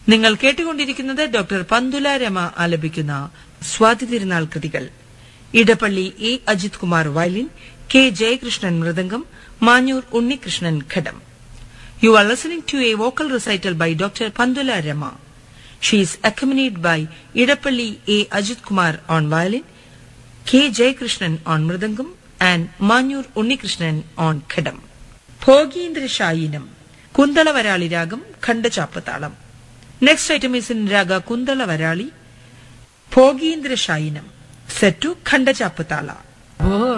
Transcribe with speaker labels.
Speaker 1: നിങ്ങൾ കേട്ടുകൊണ്ടിരിക്കുന്നത് ഡോക്ടർ പന്തുല രമ ആലപിക്കുന്ന സ്വാതി തിരുനാൾ കൃതികൾ Edappally A Ajith Kumar violin K Jayakrishnan mridangam Manjoor Unnikrishnan ghatam you are listening to a vocal recital by doctor Pantula Rama she is accompanied by Edappally A Ajith Kumar on violin K Jayakrishnan on mridangam and Manjoor Unnikrishnan on ghatam Bhogindrashayinam Kuntalavarali രാഗം ഖണ്ഡചാപ്പത്താളം next item is in raga Kuntalavarali Bhogindrashayinam set to ഖണ്ഡചാപ്പത്താള
Speaker 2: ഓ